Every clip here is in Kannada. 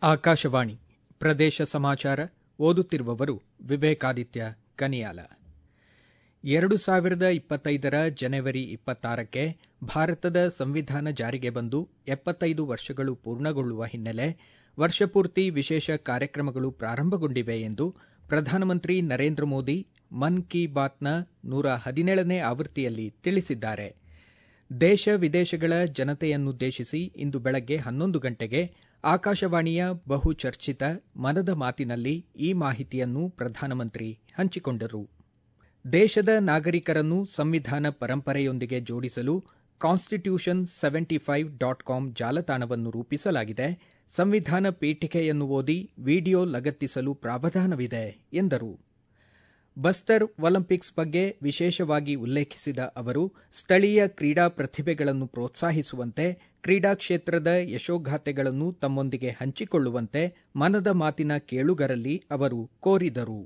ಆಕಾಶವಾಣಿ ಪ್ರದೇಶ ಸಮಾಚಾರ ಓದುತ್ತಿರುವವರು ವಿವೇಕಾದಿತ್ಯ ಕನಿಯಾಲ ಎರಡು ಸಾವಿರದ ಇಪ್ಪತ್ತೈದರ ಜನವರಿ ಇಪ್ಪತ್ತಾರಕ್ಕೆ ಭಾರತದ ಸಂವಿಧಾನ ಜಾರಿಗೆ ಬಂದು ಎಪ್ಪತ್ತೈದು ವರ್ಷಗಳು ಪೂರ್ಣಗೊಳ್ಳುವ ಹಿನ್ನೆಲೆ ವರ್ಷಪೂರ್ತಿ ವಿಶೇಷ ಕಾರ್ಯಕ್ರಮಗಳು ಪ್ರಾರಂಭಗೊಂಡಿವೆ ಎಂದು ಪ್ರಧಾನಮಂತ್ರಿ ನರೇಂದ್ರ ಮೋದಿ ಮನ್ ಕಿ ಬಾತ್ನ ನೂರ ಹದಿನೇಳನೇ ಆವೃತ್ತಿಯಲ್ಲಿ ತಿಳಿಸಿದ್ದಾರೆ ದೇಶ ವಿದೇಶಗಳ ಜನತೆಯನ್ನುದ್ದೇಶಿಸಿ ಇಂದು ಬೆಳಗ್ಗೆ ಹನ್ನೊಂದು ಗಂಟೆಗೆ ಆಕಾಶವಾಣಿಯ ಬಹು ಚರ್ಚಿತ ಮನದ ಮಾತಿನಲ್ಲಿ ಈ ಮಾಹಿತಿಯನ್ನು ಪ್ರಧಾನಮಂತ್ರಿ ಹಂಚಿಕೊಂಡರು ದೇಶದ ನಾಗರಿಕರನ್ನು ಸಂವಿಧಾನ ಪರಂಪರೆಯೊಂದಿಗೆ ಜೋಡಿಸಲು constitution seventy five dot com ಜಾಲತಾಣವನ್ನು ರೂಪಿಸಲಾಗಿದೆ ಸಂವಿಧಾನ ಪೀಠಿಕೆಯನ್ನು ಓದಿ ವಿಡಿಯೋ ಲಗತ್ತಿಸಲು ಪ್ರಾವಧಾನವಿದೆ ಎಂದರು ಬಸ್ತರ್ ಒಲಿಂಪಿಕ್ಸ್ ಬಗ್ಗೆ ವಿಶೇಷವಾಗಿ ಉಲ್ಲೇಖಿಸಿದ ಅವರು ಸ್ಥಳೀಯ ಕ್ರೀಡಾ ಪ್ರತಿಭೆಗಳನ್ನು ಪ್ರೋತ್ಸಾಹಿಸುವಂತೆ ಕ್ರೀಡಾ ಕ್ಷೇತ್ರದ ಯಶೋಗಾಥೆಗಳನ್ನು ತಮ್ಮೊಂದಿಗೆ ಹಂಚಿಕೊಳ್ಳುವಂತೆ ಮನದ ಮಾತಿನ ಕೇಳುಗರಲ್ಲಿ ಅವರು ಕೋರಿದರು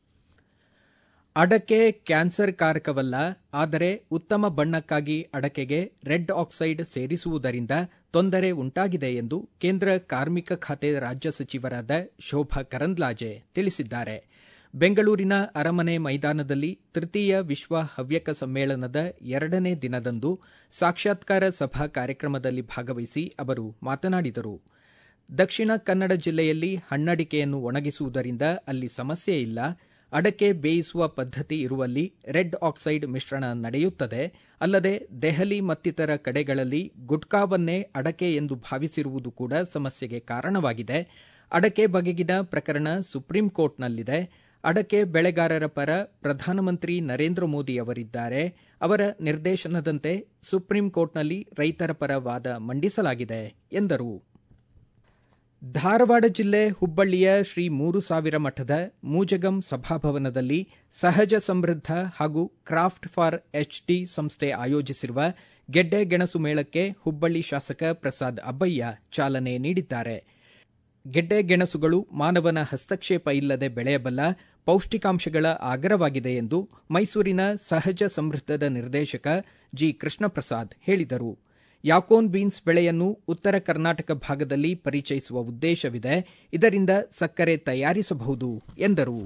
ಅಡಕೆ ಕ್ಯಾನ್ಸರ್ ಕಾರಕವಲ್ಲ ಆದರೆ ಉತ್ತಮ ಬಣ್ಣಕ್ಕಾಗಿ ಅಡಕೆಗೆ ರೆಡ್ ಆಕ್ಸೈಡ್ ಸೇರಿಸುವುದರಿಂದ ತೊಂದರೆ ಉಂಟಾಗಿದೆ ಎಂದು ಕೇಂದ್ರ ಕಾರ್ಮಿಕ ಖಾತೆ ರಾಜ್ಯ ಸಚಿವರಾದ ಶೋಭಾ ಕರಂದ್ಲಾಜೆ ತಿಳಿಸಿದ್ದಾರೆ ಬೆಂಗಳೂರಿನ ಅರಮನೆ ಮೈದಾನದಲ್ಲಿ ತೃತೀಯ ವಿಶ್ವ ಹವ್ಯಕ ಸಮ್ಮೇಳನದ ಎರಡನೇ ದಿನದಂದು ಸಾಕ್ಷಾತ್ಕಾರ ಸಭಾ ಕಾರ್ಯಕ್ರಮದಲ್ಲಿ ಭಾಗವಹಿಸಿ ಅವರು ಮಾತನಾಡಿದರು ದಕ್ಷಿಣ ಕನ್ನಡ ಜಿಲ್ಲೆಯಲ್ಲಿ ಹಣ್ಣಡಿಕೆಯನ್ನು ಒಣಗಿಸುವುದರಿಂದ ಅಲ್ಲಿ ಸಮಸ್ಯೆ ಇಲ್ಲ ಅಡಕೆ ಬೇಯಿಸುವ ಪದ್ಧತಿ ಇರುವಲ್ಲಿ ರೆಡ್ ಆಕ್ಸೈಡ್ ಮಿಶ್ರಣ ನಡೆಯುತ್ತದೆ ಅಲ್ಲದೆ ದೆಹಲಿ ಮತ್ತಿತರ ಕಡೆಗಳಲ್ಲಿ ಗುಟ್ಕಾವನ್ನೇ ಅಡಕೆ ಎಂದು ಭಾವಿಸಿರುವುದು ಕೂಡ ಸಮಸ್ಯೆಗೆ ಕಾರಣವಾಗಿದೆ ಅಡಕೆ ಬಗೆಗಿನ ಪ್ರಕರಣ ಸುಪ್ರೀಂ ಕೋರ್ಟ್ನಲ್ಲಿದೆ ಅಡಕೆ ಬೆಳೆಗಾರರ ಪರ ಪ್ರಧಾನಮಂತ್ರಿ ನರೇಂದ್ರ ಮೋದಿ ಅವರಿದ್ದಾರೆ ಅವರ ನಿರ್ದೇಶನದಂತೆ ಸುಪ್ರೀಂ ಕೋರ್ಟ್ನಲ್ಲಿ ರೈತರ ಪರ ವಾದ ಮಂಡಿಸಲಾಗಿದೆ ಎಂದರು ಧಾರವಾಡ ಜಿಲ್ಲೆ ಹುಬ್ಬಳ್ಳಿಯ ಶ್ರೀ ಮೂರು ಸಾವಿರ ಮಠದ ಮೂಜಗಂ ಸಭಾಭವನದಲ್ಲಿ ಸಹಜ ಸಮೃದ್ಧ ಹಾಗೂ ಕ್ರಾಫ್ಟ್ ಫಾರ್ ಎಚ್ಡಿ ಸಂಸ್ಥೆ ಆಯೋಜಿಸಿರುವ ಗೆಡ್ಡೆ ಗೆಣಸು ಮೇಳಕ್ಕೆ ಹುಬ್ಬಳ್ಳಿ ಶಾಸಕ ಪ್ರಸಾದ್ ಅಬ್ಬಯ್ಯ ಚಾಲನೆ ನೀಡಿದ್ದಾರೆ ಗೆಡ್ಡೆ ಗೆಣಸುಗಳು ಮಾನವನ ಹಸ್ತಕ್ಷೇಪ ಇಲ್ಲದೆ ಬೆಳೆಯಬಲ್ಲ ಪೌಷ್ಟಿಕಾಂಶಗಳ ಆಗರವಾಗಿದೆ ಎಂದು ಮೈಸೂರಿನ ಸಹಜ ಸಮೃದ್ಧದ ನಿರ್ದೇಶಕ ಜಿ ಕೃಷ್ಣಪ್ರಸಾದ್ ಹೇಳಿದರು ಯಾಕೋನ್ ಬೀನ್ಸ್ ಬೆಳೆಯನ್ನು ಉತ್ತರ ಕರ್ನಾಟಕ ಭಾಗದಲ್ಲಿ ಪರಿಚಯಿಸುವ ಉದ್ದೇಶವಿದೆ ಇದರಿಂದ ಸಕ್ಕರೆ ತಯಾರಿಸಬಹುದು ಎಂದರು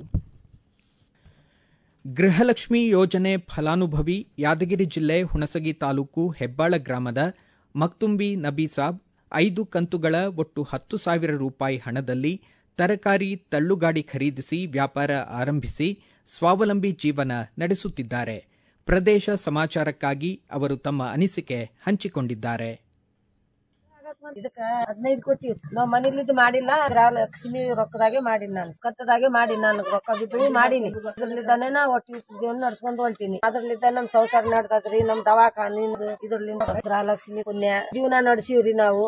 ಗೃಹಲಕ್ಷ್ಮಿ ಯೋಜನೆ ಫಲಾನುಭವಿ ಯಾದಗಿರಿ ಜಿಲ್ಲೆ ಹುಣಸಗಿ ತಾಲೂಕು ಹೆಬ್ಬಾಳ ಗ್ರಾಮದ ಮಕ್ತುಂಬಿ ನಬಿ ಸಾಬ್ ಐದು ಕಂತುಗಳ ಒಟ್ಟು ಹತ್ತು ಸಾವಿರ ರೂಪಾಯಿ ಹಣದಲ್ಲಿ ತರಕಾರಿ ತಳ್ಳುಗಾಡಿ ಖರೀದಿಸಿ ವ್ಯಾಪಾರ ಆರಂಭಿಸಿ ಸ್ವಾವಲಂಬಿ ಜೀವನ ನಡೆಸುತ್ತಿದ್ದಾರೆ ಪ್ರದೇಶ ಸಮಾಚಾರಕ್ಕಾಗಿ ಅವರು ತಮ್ಮ ಅನಿಸಿಕೆ ಹಂಚಿಕೊಂಡಿದ್ದಾರೆ ಇದಕ್ಕ ಹದಿನೈದು ಕೊಟ್ಟಿರಿ ನಾವ್ ಮನೇಲಿದ್ದು ಮಾಡಿಲ್ಲ ಗೃಹಲಕ್ಷ್ಮಿ ರೊಕ್ಕದಾಗೆ ಮಾಡೀನಿ ನಾನು ಕತ್ತದಾಗೆ ಮಾಡೀನಿ ನಾನು ರೊಕ್ಕ ಬಿದ್ದು ಮಾಡೀನಿ ಅದ್ರಲ್ಲಿದ್ದಾನೆ ನಾ ಒಟ್ಟು ಜೀವನ ನಡ್ಸ್ಕೊಂಡ್ ಹೊಂಟೀನಿ ಅದ್ರಲ್ಲಿದ್ದ ನಮ್ ಸಂಸಾರ ನಡ್ದದ್ರಿ ನಮ್ ದವಾಖಾನಿ ಇದ್ರಲಿಂದ ಗೃಹಲಕ್ಷ್ಮಿ ಪುಣ್ಯ ಜೀವನ ನಡೆಸಿವ್ರಿ ನಾವು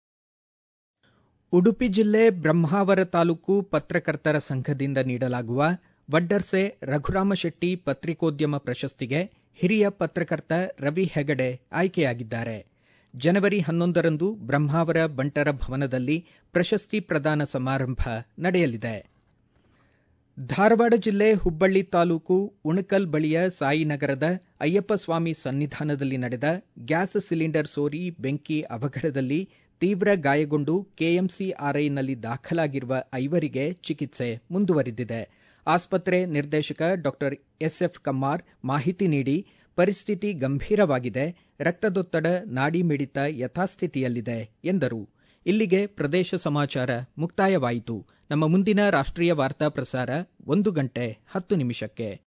ಉಡುಪಿ ಜಿಲ್ಲೆ ಬ್ರಹ್ಮಾವರ ತಾಲೂಕು ಪತ್ರಕರ್ತರ ಸಂಘದಿಂದ ನೀಡಲಾಗುವ ವಡ್ಡರ್ಸೆ ರಘುರಾಮ ಶೆಟ್ಟಿ ಪತ್ರಿಕೋದ್ಯಮ ಪ್ರಶಸ್ತಿಗೆ ಹಿರಿಯ ಪತ್ರಕರ್ತ ರವಿ ಹೆಗಡೆ ಆಯ್ಕೆಯಾಗಿದ್ದಾರೆ ಜನವರಿ ಹನ್ನೊಂದರಂದು ಬ್ರಹ್ಮಾವರ ಬಂಟರ ಭವನದಲ್ಲಿ ಪ್ರಶಸ್ತಿ ಪ್ರದಾನ ಸಮಾರಂಭ ನಡೆಯಲಿದೆ ಧಾರವಾಡ ಜಿಲ್ಲೆ ಹುಬ್ಬಳ್ಳಿ ತಾಲೂಕು ಉಣಕಲ್ ಬಳಿಯ ಸಾಯಿನಗರದ ಅಯ್ಯಪ್ಪ ಸ್ವಾಮಿ ಸನ್ನಿಧಾನದಲ್ಲಿ ನಡೆದ ಗ್ಯಾಸ್ ಸಿಲಿಂಡರ್ ಸೋರಿ ಬೆಂಕಿ ಅವಘಡದಲ್ಲಿ ತೀವ್ರ ಗಾಯಗೊಂಡು ಕೆಎಂಸಿಆರ್ಐನಲ್ಲಿ ದಾಖಲಾಗಿರುವ ಐವರಿಗೆ ಚಿಕಿತ್ಸೆ ಮುಂದುವರಿದಿದೆ ಆಸ್ಪತ್ರೆ ನಿರ್ದೇಶಕ ಡಾ ಎಸ್ಎಫ್ ಕಮ್ಮಾರ್ ಮಾಹಿತಿ ನೀಡಿ ಪರಿಸ್ಥಿತಿ ಗಂಭೀರವಾಗಿದೆ ರಕ್ತದೊತ್ತಡ ನಾಡಿ ಮಿಡಿತ ಯಥಾಸ್ಥಿತಿಯಲ್ಲಿದೆ ಎಂದರು ಇಲ್ಲಿಗೆ ಪ್ರದೇಶ ಸಮಾಚಾರ ಮುಕ್ತಾಯವಾಯಿತು ನಮ್ಮ ಮುಂದಿನ ರಾಷ್ಟ್ರೀಯ ವಾರ್ತಾ ಪ್ರಸಾರ ಒಂದು ಗಂಟೆ ಹತ್ತು ನಿಮಿಷಕ್ಕೆ